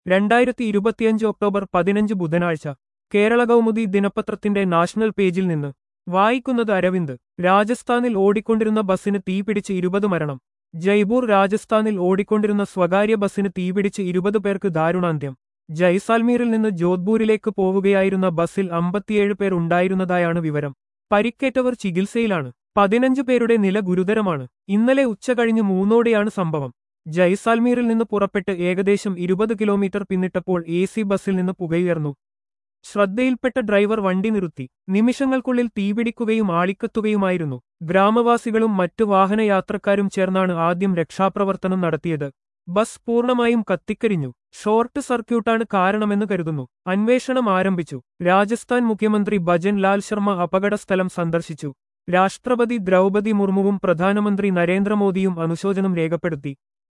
രണ്ടായിരത്തി ഇരുപത്തിയഞ്ച് ഒക്ടോബർ പതിനഞ്ച് ബുധനാഴ്ച കേരള കൗമുദി ദിനപത്രത്തിന്റെ നാഷണൽ പേജിൽ നിന്ന് വായിക്കുന്നത് അരവിന്ദ് രാജസ്ഥാനിൽ ഓടിക്കൊണ്ടിരുന്ന ബസ്സിന് തീപിടിച്ച് ഇരുപത് മരണം ജയ്പൂർ രാജസ്ഥാനിൽ ഓടിക്കൊണ്ടിരുന്ന സ്വകാര്യ ബസ്സിന് തീപിടിച്ച് ഇരുപത് പേർക്ക് ദാരുണാന്ത്യം ജയ്സാൽമീറിൽ നിന്ന് ജോധ്പൂരിലേക്ക് പോവുകയായിരുന്ന ബസ്സിൽ അമ്പത്തിയേഴ് പേർ ഉണ്ടായിരുന്നതായാണ് വിവരം പരിക്കേറ്റവർ ചികിത്സയിലാണ് പതിനഞ്ച് പേരുടെ നില ഗുരുതരമാണ് ഇന്നലെ ഉച്ചകഴിഞ്ഞ് മൂന്നോടെയാണ് സംഭവം ജയ്സാൽമീറിൽ നിന്ന് പുറപ്പെട്ട് ഏകദേശം ഇരുപത് കിലോമീറ്റർ പിന്നിട്ടപ്പോൾ എ സി ബസ്സിൽ നിന്ന് പുകയുയർന്നു ശ്രദ്ധയിൽപ്പെട്ട ഡ്രൈവർ വണ്ടി നിർത്തി നിമിഷങ്ങൾക്കുള്ളിൽ തീപിടിക്കുകയും ആളിക്കത്തുകയുമായിരുന്നു ഗ്രാമവാസികളും മറ്റു വാഹനയാത്രക്കാരും ചേർന്നാണ് ആദ്യം രക്ഷാപ്രവർത്തനം നടത്തിയത് ബസ് പൂർണ്ണമായും കത്തിക്കരിഞ്ഞു ഷോർട്ട് സർക്യൂട്ടാണ് കാരണമെന്ന് കരുതുന്നു അന്വേഷണം ആരംഭിച്ചു രാജസ്ഥാൻ മുഖ്യമന്ത്രി ഭജൻ ലാൽ ശർമ്മ അപകടസ്ഥലം സന്ദർശിച്ചു രാഷ്ട്രപതി ദ്രൗപതി മുർമുവും പ്രധാനമന്ത്രി നരേന്ദ്രമോദിയും അനുശോചനം രേഖപ്പെടുത്തി